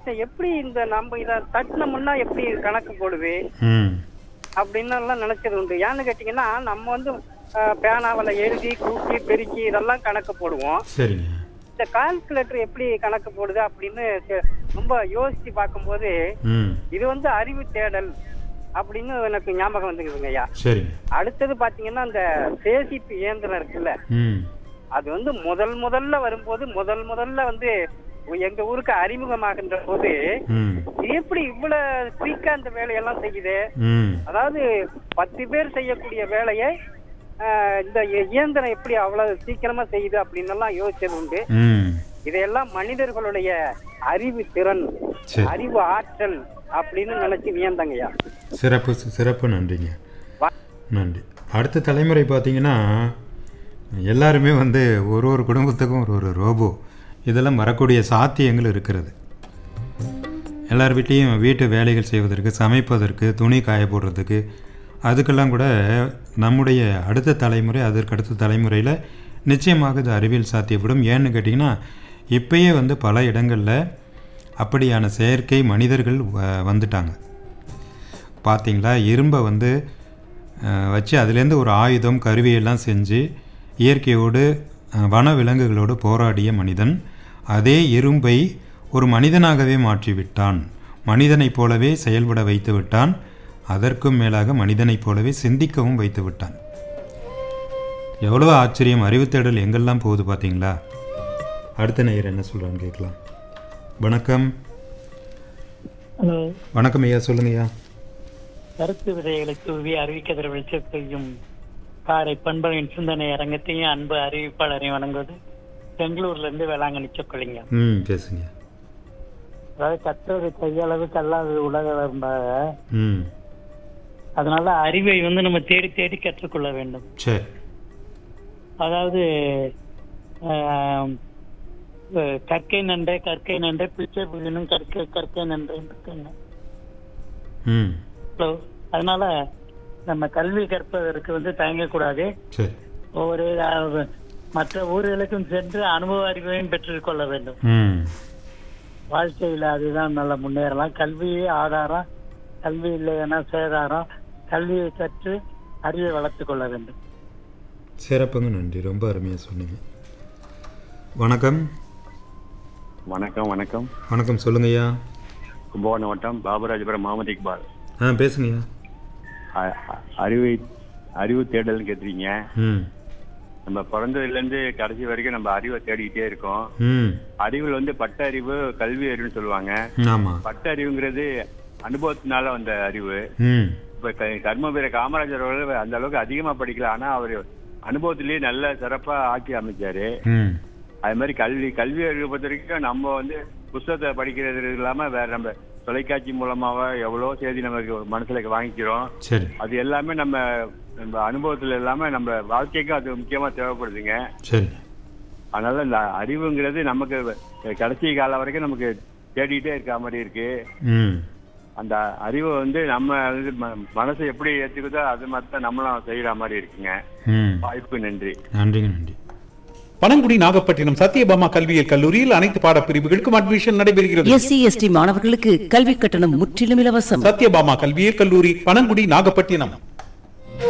நினைச்சேன் எப்படி இந்த நம்ம இத தட்டினோம்னா எப்படி கணக்கு போடுது ம் அப்படின்னு எல்லாம் நினைச்சது உண்டு ஏன்னு கேட்டீங்கன்னா நம்ம வந்து அஹ், பேனாவுல எழுதி கூட்டி பெருக்கி இதெல்லாம் கணக்கு போடுவோம் சரிங்க இந்த கால்குலேட்டர் எப்படி கணக்கு போடுது அப்படின்னு சே- ரொம்ப யோசிச்சு பார்க்கும்போது ம் இது வந்து அறிவு தேடல் அப்படின்னு எனக்கு ஞாபகம் வந்துக்குதுங்க ஐயா சரிங்க அடுத்தது பாத்தீங்கன்னா அந்த சேசிப்பு இயந்திரம் இருக்குல்ல ம் அது வந்து முதல் முதல்ல வரும்போது முதல் முதல்ல வந்து எங்க ஊருக்கு அறிமுகமாகின்ற போது ம் இது எப்படி இவ்வளவு குயிக்கா அந்த வேலையெல்லாம் செய்யுது ம் அதாவது பத்து பேர் செய்யக்கூடிய வேலையை ஆஹ், இந்த இ- இயந்திரம் எப்படி அவ்வளவு சீக்கிரமா செய்யுது அப்படின்னு எல்லாம் யோசிச்சது உண்டு ம் இதையெல்லாம் மனிதர்களுடைய அறிவு திறன் சரி அறிவு ஆற்றல் அப்படின்னு நினைச்சு வியந்தங்கய்யா சிறப்பு சிறப்பு நன்றிங்க வா- நன்றி அடுத்த தலைமுறை பார்த்தீங்கன்னா எல்லாருமே வந்து ஒரு ஒரு குடும்பத்துக்கும் ஒரு ஒரு ரோபோ இதெல்லாம் வரக்கூடிய சாத்தியங்கள் இருக்கிறது எல்லார் வீட்லேயும் வீட்டு வேலைகள் செய்வதற்கு சமைப்பதற்கு துணி காய போடுறதுக்கு அதுக்கெல்லாம் கூட நம்முடைய அடுத்த தலைமுறை அதற்கு அடுத்த தலைமுறையில் நிச்சயமாக இது அறிவியல் சாத்தியப்படும் ஏன்னு கேட்டிங்கன்னா இப்பயே வந்து பல இடங்களில் அப்படியான செயற்கை மனிதர்கள் வ- வந்துட்டாங்க பார்த்தீங்களா இரும்பை வந்து அஹ், வச்சு அதுலேருந்து ஒரு ஆயுதம் கருவியெல்லாம் செஞ்சு இயற்கையோடு அஹ், வன விலங்குகளோடு போராடிய மனிதன் அதே இரும்பை ஒரு மனிதனாகவே மாற்றிவிட்டான் மனிதனைப் போலவே செயல்பட வைத்து விட்டான் அதற்கும் மேலாக மனிதனைப் போலவே சிந்திக்கவும் வைத்து விட்டான் எவ்வளோ ஆச்சரியம் அறிவுத்தேடல் எங்கெல்லாம் போகுது பார்த்தீங்களா அடுத்த நேயர் என்ன சொல்கிறான்னு கேட்கலாம் வணக்கம் ஹலோ வணக்கம் ஐயா சொல்லுங்கய்யா கருத்து விதைகளை தூவி அறிவிக்கதிர வெளிச்ச செய்யும் காரை பண்பனின் சிந்தனை அரங்கத்தையும் அன்பு அறிவிப்பாளரையும் வணங்குவது பெங்களூர்ல இருந்து வேளாங்கண்ணி சொக்கலிங்க ம் பேசுங்க அதாவது கற்றது கையளவுக்கு அல்லாதது உலக இருந்தாங்க ம் அதனால அறிவை வந்து நம்ம தேடி தேடி கற்றுக்கொள்ள வேண்டும் சரி அதாவது ஆம், அஹ், கற்கை நன்றே கற்கை நன்றே பிச்சை புகினும் கற்கை கற்கை நன்றே இருக்குங்க ம் ஹலோ அதனால நம்ம கல்வி கற்பதற்கு வந்து தயங்கக்கூடாது சரி ஒவ்வொரு அஹ், மற்ற ஊர்களுக்கும் சென்று அனுபவ அறிவையும் பெற்றுக்கொள்ள வேண்டும் ம் வாழ்க்கையில அதுதான் நல்ல முன்னேறலாம் கல்வியே ஆதாரம் கல்வி இல்லைன்னா சேதாரம் கல்வியை கற்று அறிவை வளர்த்துக் கொள்ள வேண்டும் சிறப்புங்க நன்றி ரொம்ப அருமையாக சொன்னீங்க வணக்கம் வணக்கம் வணக்கம் வணக்கம் சொல்லுங்கய்யா கும்பகோணம் வட்டம் பாபராஜபுரம் முகமது இக்பால் ஆ பேசுங்கய்யா அ- அ- அறிவை அறிவு தேடல்னு கேட்டுறீங்க ம் நம்ம பிறந்ததுலேருந்து கடைசி வரைக்கும் நம்ம அறிவை தேடிக்கிட்டே இருக்கோம் ம் அறிவில் வந்து பட்ட அறிவு கல்வி அறிவுன்னு சொல்லுவாங்க ஆமாம் பட்ட அறிவுங்கிறது அனுபவத்தினால வந்த அறிவு ம் இப்ப க- கர்ம வீர காமராஜர் அவர்கள் அந்த அளவுக்கு அதிகமா படிக்கல ஆனா அவர் அனுபவத்திலேயே நல்ல சிறப்பா ஆக்கி அமைச்சாரு ம் அது மாதிரி கல்வி கல்வி அறிவை பொறுத்த வரைக்கும் நம்ம வந்து புஸ்தகத்தை படிக்கிறது இல்லாம வேற நம்ம தொலைக்காட்சி மூலமாவ எவ்வளோ செய்தி நமக்கு மனசுல வாங்கிக்கிறோம் சரி அது எல்லாமே நம்ம நம்ம அனுபவத்துல இல்லாம நம்ம வாழ்க்கைக்கும் அது முக்கியமா தேவைப்படுதுங்க சரிங்க அதனால இந்த அறிவுங்கிறது நமக்கு கடைசி காலம் வரைக்கும் நமக்கு தேடிட்டே இருக்க மாதிரி இருக்கு ம் அந்த அறிவை வந்து நம்ம வந்து ம- மனசை எப்படி ஏத்துக்குதோ அது மாதிரி தான் நம்மளும் செய்யற மாதிரி இருக்குங்க ம் வாய்ப்பு நன்றி நன்றிங்க நன்றி பனங்குடி நாகப்பட்டினம் சத்யபாமா கல்வியியல் கல்லூரியில் அனைத்து பாடப்பிரிவுகளுக்கும் அட்மிஷன் நடைபெறுகிறது எஸ்சி எஸ்டி மாணவர்களுக்கு கல்வி கட்டணம் முற்றிலும் இலவசம் சத்யபாமா கல்வியியல் கல்லூரி பனங்குடி நாகப்பட்டினம்